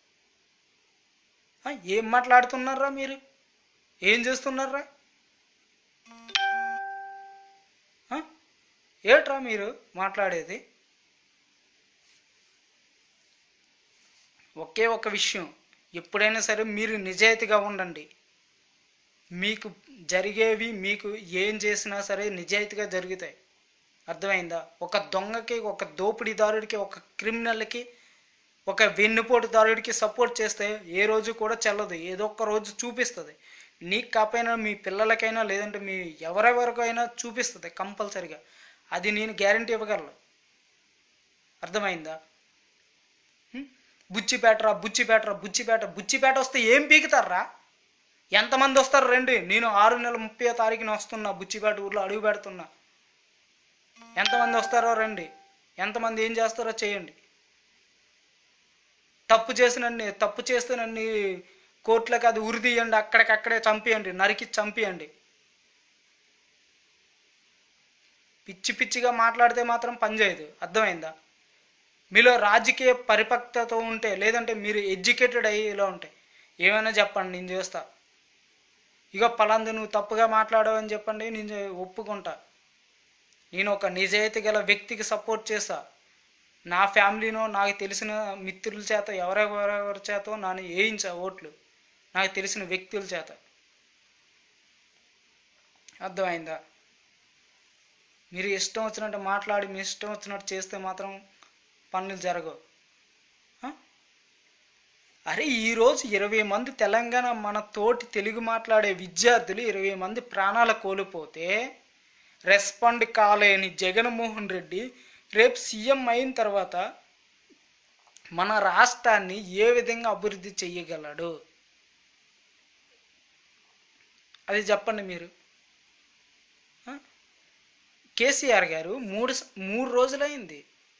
S2: ఆ? ఏం మాట్లాడుతున్నారా మీరు ఏం చేస్తున్నారా ఆ? ఏట్రా మీరు మాట్లాడేది ఒకే ఒక విషయం ఎప్పుడైనా సరే మీరు నిజాయితీగా ఉండండి మీకు జరిగేవి మీకు ఏం చేసినా సరే నిజాయితీగా జరుగుతాయి అర్థమైందా ఒక దొంగకి ఒక దోపిడీదారుడికి ఒక క్రిమినల్కి ఒక వెన్నుపోటుదారుడికి సపోర్ట్ చేస్తే ఏ రోజు కూడా చెల్లదు ఏదో ఒక రోజు చూపిస్తుంది నీకు కాకపోయినా మీ పిల్లలకైనా లేదంటే మీ ఎవరెవరికైనా చూపిస్తుంది కంపల్సరిగా అది నేను గ్యారంటీ ఇవ్వగలను అర్థమైందా హ్మ్? బుచ్చిపేటరా బుచ్చిపేటరా బుచ్చిపేట బుచ్చిపేట వస్తే ఏం పీకుతారా ఎంతమంది వస్తారు రండి నేను ఆరు నెలల ముప్పై తారీఖున వస్తున్నా బుచ్చిపేట ఊర్లో అడుగు పెడుతున్నా ఎంతమంది వస్తారో రండి ఎంతమంది ఏం చేస్తారో చేయండి తప్పు చేసినన్ని తప్పు చేస్తున్నన్ని కోర్టులకు అది ఉరి తీయండి అక్కడికక్కడే చంపేయండి నరికి చంపేయండి పిచ్చి పిచ్చిగా మాట్లాడితే మాత్రం పనిచేయదు అర్థమైందా మీలో రాజకీయ పరిపక్వత ఉంటే లేదంటే మీరు ఎడ్యుకేటెడ్ అయ్యి ఇలా ఉంటే ఏమైనా చెప్పండి నేను చేస్తా ఇక పలాంది నువ్వు తప్పుగా మాట్లాడావు అని చెప్పండి నేను ఒప్పుకుంటా నేను ఒక నిజాయితీ గల వ్యక్తికి సపోర్ట్ చేస్తా నా ఫ్యామిలీనో నాకు తెలిసిన మిత్రుల చేత ఎవరెవరెవరి చేతో నన్ను వేయించా ఓట్లు నాకు తెలిసిన వ్యక్తుల చేత అర్థమైందా మీరు ఇష్టం వచ్చినట్టు మాట్లాడి మీ ఇష్టం వచ్చినట్టు చేస్తే మాత్రం పనులు జరగవు ఆ? అరే ఈరోజు ఇరవై మంది తెలంగాణ మన తోటి తెలుగు మాట్లాడే విద్యార్థులు ఇరవై మంది ప్రాణాలు కోల్పోతే రెస్పాండ్ కాలేని జగన్మోహన్ రెడ్డి రేపు సీఎం అయిన తర్వాత మన రాష్ట్రాన్ని ఏ విధంగా అభివృద్ధి చెయ్యగలడు అది చెప్పండి మీరు ఆ? కేసీఆర్ గారు మూడు స- మూడు రోజులైంది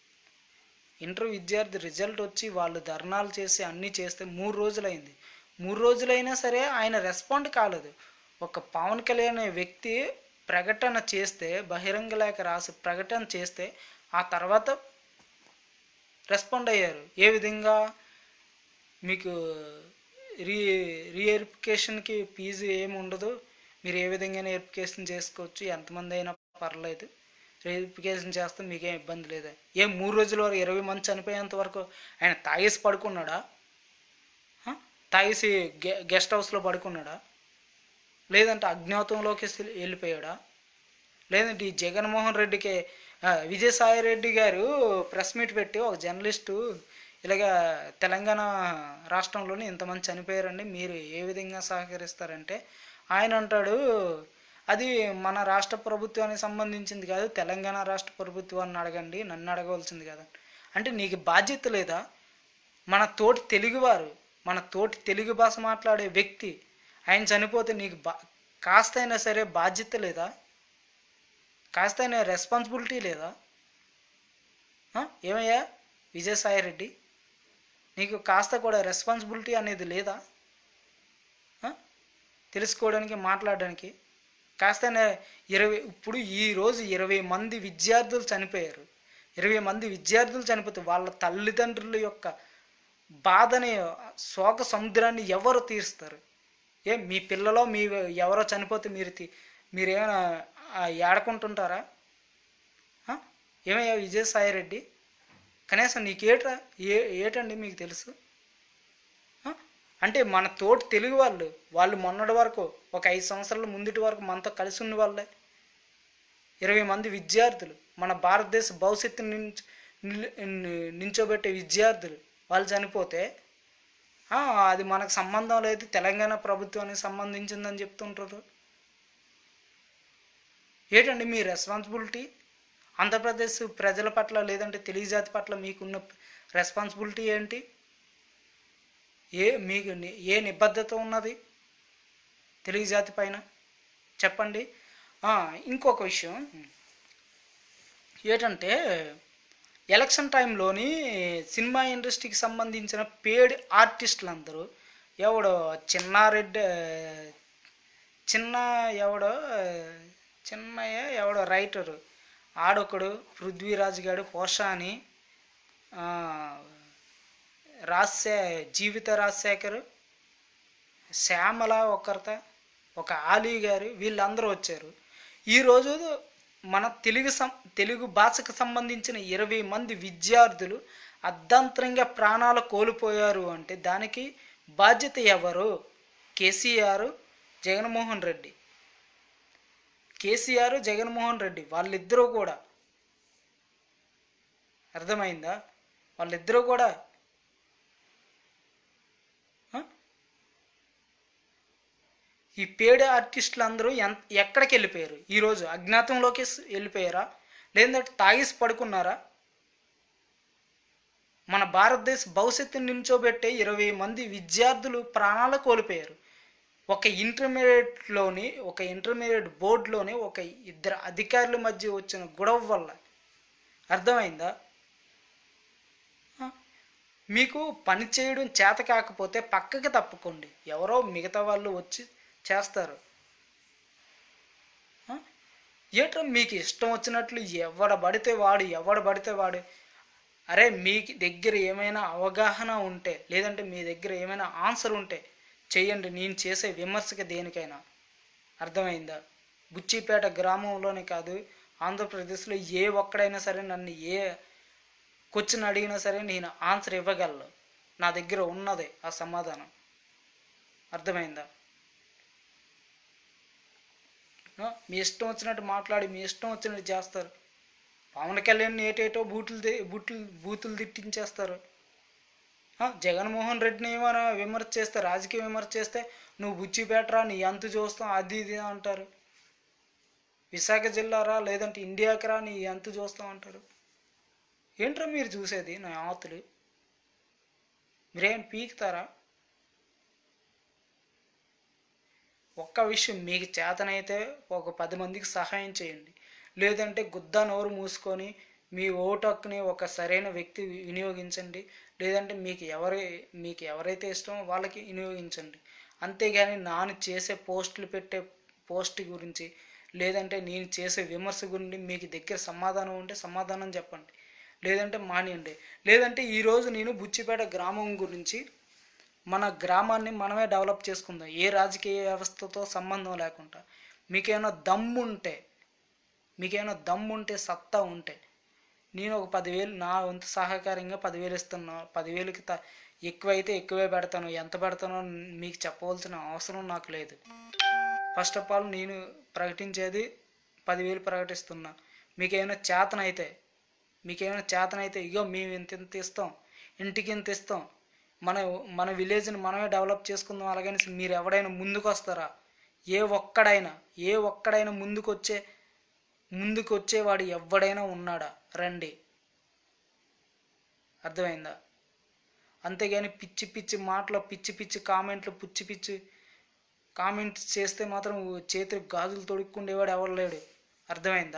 S2: ఇంటర్ విద్యార్థి రిజల్ట్ వచ్చి వాళ్ళు ధర్నాలు చేసి అన్నీ చేస్తే మూడు రోజులైంది మూడు రోజులైనా సరే ఆయన రెస్పాండ్ కాలేదు ఒక పవన్ కళ్యాణ్ అనే వ్యక్తి ప్రకటన చేస్తే బహిరంగ లేఖ రాసి ప్రకటన చేస్తే ఆ తర్వాత రెస్పాండ్ అయ్యారు ఏ విధంగా మీకు రీ రీఎరిఫికేషన్కి ఫీజు ఏమి ఉండదు మీరు ఏ విధంగా ఎరిఫికేషన్ చేసుకోవచ్చు ఎంతమంది అయినా పర్లేదు వెరిఫికేషన్ చేస్తే మీకేం ఇబ్బంది లేదా ఏ మూడు రోజుల వరకు ఇరవై మంది చనిపోయేంత వరకు ఆయన తాగేసి పడుకున్నాడా ఆ? తాగేసి గె గెస్ట్ హౌస్లో పడుకున్నాడా లేదంటే అజ్ఞాతంలోకి వెళ్ళి- వెళ్ళిపోయాడా లేదంటే ఈ జగన్మోహన్ రెడ్డికి ఆ, విజయసాయి రెడ్డి గారు ప్రెస్ మీట్ పెట్టి ఒక జర్నలిస్టు ఇలాగ తెలంగాణ రాష్ట్రంలోని ఇంతమంది చనిపోయారండి మీరు ఏ విధంగా సహకరిస్తారంటే ఆయన అంటాడు అది మన రాష్ట్ర ప్రభుత్వానికి సంబంధించింది కాదు తెలంగాణ రాష్ట్ర ప్రభుత్వాన్ని అడగండి నన్ను అడగవలసింది కదా అంటే నీకు బాధ్యత లేదా మన తోటి తెలుగువారు మన తోటి తెలుగు భాష మాట్లాడే వ్యక్తి ఆయన చనిపోతే నీకు బా కాస్తైనా సరే బాధ్యత లేదా కాస్తైనా రెస్పాన్సిబిలిటీ లేదా ఆ? ఏమయ్యా విజయసాయి రెడ్డి నీకు కాస్త కూడా రెస్పాన్సిబిలిటీ అనేది లేదా ఆ? తెలుసుకోవడానికి మాట్లాడడానికి కాస్త ఇరవై ఇప్పుడు ఈరోజు ఇరవై మంది విద్యార్థులు చనిపోయారు ఇరవై మంది విద్యార్థులు చనిపోతే వాళ్ళ తల్లిదండ్రుల యొక్క బాధని శోక సముద్రాన్ని ఎవరు తీరుస్తారు ఏ మీ పిల్లలో మీ ఎవరో చనిపోతే మీరు తీ మీరేమైనా ఆ, ఏడకుంటుంటారా ఆ? ఏమయ్యా విజయసాయి రెడ్డి కనీసం నీకేట్రా ఏ ఏటండి మీకు తెలుసు ఆ? అంటే మన తోటి తెలుగు వాళ్ళు వాళ్ళు మొన్నటి వరకు ఒక ఐదు సంవత్సరాల ముందుటి వరకు మనతో కలిసి ఉన్న వాళ్ళే ఇరవై మంది విద్యార్థులు మన భారతదేశ భవిష్యత్తు నించ నిల్- ని- నించోబెట్టే విద్యార్థులు వాళ్ళు చనిపోతే ఆ, అది మనకు సంబంధం లేదు తెలంగాణ ప్రభుత్వానికి సంబంధించిందని చెప్తుంటారు ఏంటండి మీ రెస్పాన్సిబిలిటీ ఆంధ్రప్రదేశ్ ప్రజల పట్ల లేదంటే తెలుగు జాతి పట్ల మీకున్న రెస్పాన్సిబిలిటీ ఏంటి ఏ మీకు ని- ఏ నిబద్ధత ఉన్నది తెలుగు జాతి పైన చెప్పండి ఆ, ఇంకొక విషయం ఏంటంటే ఎలక్షన్ టైంలోని సినిమా ఇండస్ట్రీకి సంబంధించిన పేడ్ ఆర్టిస్టులు అందరూ ఎవడో చిన్నారెడ్డి చిన్న ఎవడో చిన్నయ్య ఎవడో రైటరు ఆడొకడు పృథ్వీరాజ్ గారు పోషాని ఆ, రాజశే జీవిత రాజశేఖర్ శ్యామల ఒకరిత ఒక ఆలీ గారు వీళ్ళందరూ వచ్చారు ఈరోజు మన తెలుగు సం తెలుగు భాషకు సంబంధించిన ఇరవై మంది విద్యార్థులు అర్ధంతరంగా ప్రాణాలు కోల్పోయారు అంటే దానికి బాధ్యత ఎవరు కేసీఆర్ జగన్మోహన్ రెడ్డి కేసీఆర్ జగన్మోహన్ రెడ్డి వాళ్ళిద్దరూ కూడా అర్థమైందా వాళ్ళిద్దరూ కూడా ఆ? ఈ పేడ ఆర్టిస్టులు అందరూ ఎంత ఎక్కడికి వెళ్ళిపోయారు ఈరోజు అజ్ఞాతంలోకి స్- వెళ్ళిపోయారా లేదంటే తాగేసి పడుకున్నారా మన భారతదేశ భవిష్యత్తుని నిల్చోబెట్టే ఇరవై మంది విద్యార్థులు ప్రాణాలు కోల్పోయారు ఒక ఇంటర్మీడియట్లోని ఒక ఇంటర్మీడియట్ బోర్డులోని ఒక ఇద్దరు అధికారుల మధ్య వచ్చిన గొడవ వల్ల అర్థమైందా ఆ? మీకు పని చేయడం చేత కాకపోతే పక్కకి తప్పుకోండి ఎవరో మిగతా వాళ్ళు వచ్చి చేస్తారు ఆ? ఏట్రా మీకు ఇష్టం వచ్చినట్లు ఎవడ పడితే వాడు ఎవడ పడితే వాడు అరే మీ దగ్గర ఏమైనా అవగాహన ఉంటే లేదంటే మీ దగ్గర ఏమైనా ఆన్సర్ ఉంటే చేయండి నేను చేసే విమర్శకి దేనికైనా అర్థమైందా బుచ్చిపేట గ్రామంలోనే కాదు ఆంధ్రప్రదేశ్లో ఏ ఒక్కడైనా సరే నన్ను ఏ క్వశ్చన్ అడిగినా సరే నేను ఆన్సర్ ఇవ్వగలను నా దగ్గర ఉన్నదే ఆ సమాధానం అర్థమైందా ఆ, మీ ఇష్టం వచ్చినట్టు మాట్లాడి మీ ఇష్టం వచ్చినట్టు చేస్తారు పవన్ కళ్యాణ్ ఏటేటో బూతులు తి- బూతులు బూతులు తిట్టించేస్తారు ఆ, జగన్మోహన్ రెడ్డిని ఏమైనా విమర్శ చేస్తే రాజకీయ విమర్శ చేస్తే నువ్వు బుచ్చిపేటరా నీ అంతు చూస్తాం అది ఇది అంటారు విశాఖ జిల్లారా లేదంటే ఇండియాకి రా నీ అంతు చూస్తాం అంటారు ఏంట్రా మీరు చూసేది నా ఆతులు మీరేం పీకుతారా ఒక్క విషయం మీకు చేతనైతే ఒక పది మందికి సహాయం చేయండి లేదంటే గుద్దా నోరు మూసుకొని మీ ఓటు హక్కుని ఒక సరైన వ్యక్తి వినియోగించండి లేదంటే మీకు ఎవరి మీకు ఎవరైతే ఇష్టమో వాళ్ళకి వినియోగించండి అంతేగాని నాను చేసే పోస్టులు పెట్టే పోస్ట్ గురించి లేదంటే నేను చేసే విమర్శ గురించి మీకు దగ్గర సమాధానం ఉంటే సమాధానం చెప్పండి లేదంటే మానేయండి లేదంటే ఈరోజు నేను బుచ్చిపేట గ్రామం గురించి మన గ్రామాన్ని మనమే డెవలప్ చేసుకుందాం ఏ రాజకీయ వ్యవస్థతో సంబంధం లేకుండా మీకేమైనా దమ్ము ఉంటే మీకేమైనా దమ్ము ఉంటే సత్తా ఉంటే నేను ఒక పదివేలు నా వంతు సహకారంగా పదివేలు ఇస్తున్నా పదివేలకి త ఎక్కువైతే ఎక్కువే పెడతాను ఎంత పెడతానో మీకు చెప్పవలసిన అవసరం నాకు లేదు ఫస్ట్ ఆఫ్ ఆల్ నేను ప్రకటించేది పదివేలు ప్రకటిస్తున్నా మీకేమైనా చేతనైతే మీకేమైనా చేతనైతే ఇగో మేము ఇంత ఇంత ఇస్తాం ఇంటికి ఇంత ఇస్తాం మన మన విలేజ్ని మనమే డెవలప్ చేసుకుందాం అలాగని మీరు ఎవడైనా ముందుకు వస్తారా ఏ ఒక్కడైనా ఏ ఒక్కడైనా ముందుకు వచ్చే ముందుకు వచ్చేవాడు ఎవడైనా ఉన్నాడా రండి అర్థమైందా అంతేగాని పిచ్చి పిచ్చి మాటలు పిచ్చి పిచ్చి కామెంట్లు పిచ్చి పిచ్చి కామెంట్స్ చేస్తే మాత్రం చేతులు గాజులు తొడుక్కుండేవాడు ఎవరు లేడు అర్థమైందా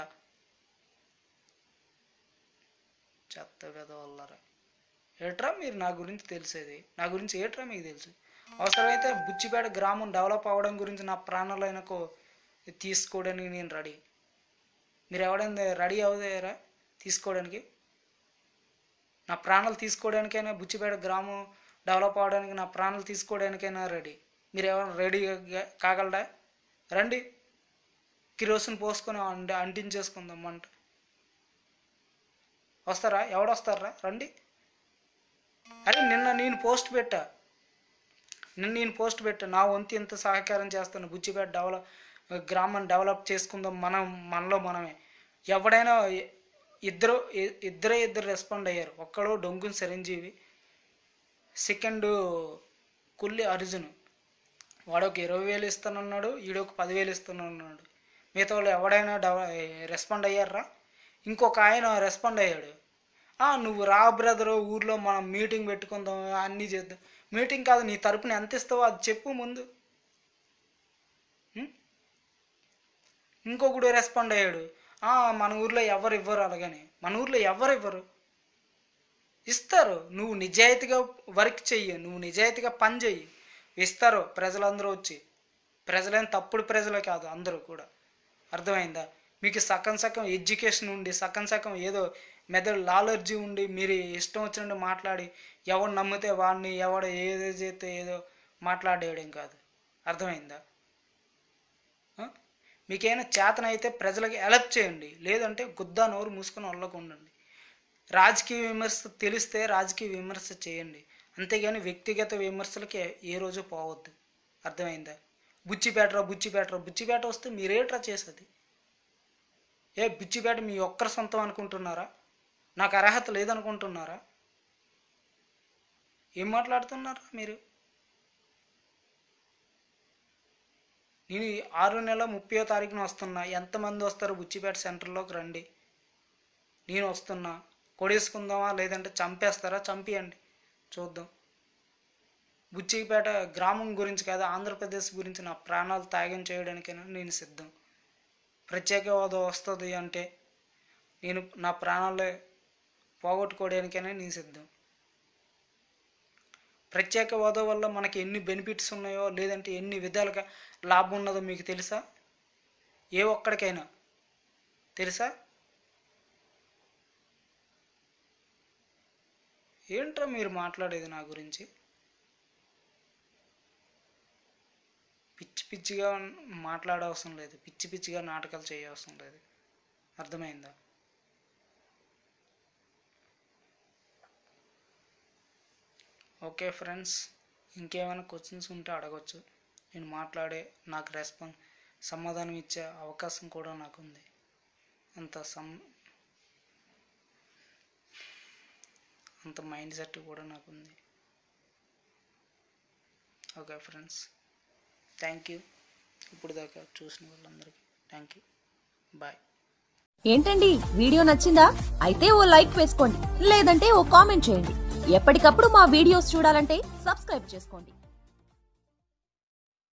S2: చెత్త వెదవల్లరా ఏట్రా మీరు నా గురించి తెలిసేది నా గురించి ఏట్రా మీకు తెలుసు అవసరమైతే బుచ్చిపేట గ్రామం డెవలప్ అవ్వడం గురించి నా ప్రాణాలైనకు తీసుకోవడానికి నేను రెడీ మీరు ఎవడైనా రెడీ అవుతారా తీసుకోవడానికి నా ప్రాణాలు తీసుకోవడానికైనా బుచ్చిపేట గ్రామం డెవలప్ అవడానికి నా ప్రాణాలు తీసుకోవడానికైనా రెడీ మీరు ఎవరైనా రెడీ కాగలరా రండి కిరోసిన్ పోసుకొని అంటి అంటించేసుకుందాం మంట వస్తారా ఎవడొస్తారా రండి అరే నిన్న నేను పోస్ట్ పెట్టా నిన్న నేను పోస్ట్ పెట్టా నా వంతు ఇంత సహకారం చేస్తాను బుచ్చిపేట డెవలప్ గ్రామం డెవలప్ చేసుకుందాం మనం మనలో మనమే ఎవడైనా ఇ- ఇద్దరు ఇ- ఇద్దరే ఇద్దరు రెస్పాండ్ అయ్యారు ఒక్కడు డొంగుని చిరంజీవి సెకండ్ కుల్లి అర్జున్ వాడు ఒక ఇరవై వేలు ఇస్తానన్నాడు ఈడు ఒక పదివేలు ఇస్తానన్నాడు మిగతా వాళ్ళు ఎవడైనా డెవ రెస్పాండ్ అయ్యారా ఇంకొక ఆయన రెస్పాండ్ అయ్యాడు "ఆ, నువ్వు రా బ్రదరు ఊర్లో మనం మీటింగ్ పెట్టుకుందాం అన్నీ చేద్దాం మీటింగ్ కాదు నీ తరపున ఎంత ఇస్తావో అది చెప్పు ముందు ఉం? ఇంకొకడు రెస్పాండ్ అయ్యాడు "ఆ, మన ఊర్లో ఎవరు ఇవ్వరు అలాగని మన ఊర్లో ఎవరు ఇవ్వరు ఇస్తారు నువ్వు నిజాయితీగా వర్క్ చెయ్యి నువ్వు నిజాయితీగా పని చెయ్యి ఇస్తారు ప్రజలందరూ వచ్చి ప్రజలేం తప్పుడు ప్రజలే కాదు అందరూ కూడా అర్థమైందా మీకు సగం సగం ఎడ్యుకేషన్ ఉండి సగం సగం ఏదో మెదడు లాలర్జీ ఉండి మీరు ఇష్టం వచ్చినట్టు మాట్లాడి ఎవడు నమ్మితే వాడిని ఎవడు ఏదో చేస్తే ఏదో మాట్లాడేయడం కాదు అర్థమైందా ఆ? మీకేమైనా చేతనైతే ప్రజలకి హెల్ప్ చేయండి లేదంటే గుద్దా నోరు మూసుకొని వాళ్ళకు ఉండండి రాజకీయ విమర్శ తెలిస్తే రాజకీయ విమర్శ చేయండి అంతేగాని వ్యక్తిగత విమర్శలకి ఏ- ఏ రోజు పోవద్దు అర్థమైందా బుచ్చిపేటరా బుచ్చిపేటరా బుచ్చిపేట వస్తే మీరేట్రా చేసేది ఏ బుచ్చిపేట మీ ఒక్కరి సొంతం అనుకుంటున్నారా నాకు అర్హత లేదనుకుంటున్నారా ఏం మాట్లాడుతున్నారా మీరు నేను ఈ ఆరు నెల ముప్పయో తారీఖున వస్తున్నా ఎంతమంది వస్తారు బుచ్చిపేట సెంటర్లోకి రండి నేను వస్తున్నా కొడేసుకుందామా లేదంటే చంపేస్తారా చంపియండి చూద్దాం బుచ్చిపేట గ్రామం గురించి కాదు ఆంధ్రప్రదేశ్ గురించి నా ప్రాణాలు త్యాగం చేయడానికైనా నేను సిద్ధం ప్రత్యేక హోదా వస్తుంది అంటే నేను నా ప్రాణాలే పోగొట్టుకోవడానికైనా నేను సిద్ధం ప్రత్యేక హోదా వల్ల మనకి ఎన్ని బెనిఫిట్స్ ఉన్నాయో లేదంటే ఎన్ని విధాలుగా లాభం ఉన్నదో మీకు తెలుసా ఏ ఒక్కడికైనా తెలుసా ఏంట్రా మీరు మాట్లాడేది నా గురించి పిచ్చి పిచ్చిగా మాట్లాడవసరం లేదు పిచ్చి పిచ్చిగా నాటకాలు చేయవసరం లేదు అర్థమైందా ఓకే ఫ్రెండ్స్ ఇంకేమైనా క్వశ్చన్స్ ఉంటే అడగచ్చు నేను మాట్లాడే నాకు రెస్పాన్స్ సమాధానం ఇచ్చే అవకాశం కూడా నాకు ఉంది అంత సమ్ అంత మైండ్ సెట్ కూడా నాకు ఉంది ఓకే ఫ్రెండ్స్ థ్యాంక్ యూ ఇప్పుడు దాకా చూసిన వాళ్ళందరికీ థ్యాంక్ యూ బాయ్
S1: ఏంటండి వీడియో నచ్చిందా అయితే ఓ లైక్ వేసుకోండి లేదంటే ఓ కామెంట్ చేయండి ఎప్పటికప్పుడు మా వీడియోస్ చూడాలంటే సబ్స్క్రైబ్ చేసుకోండి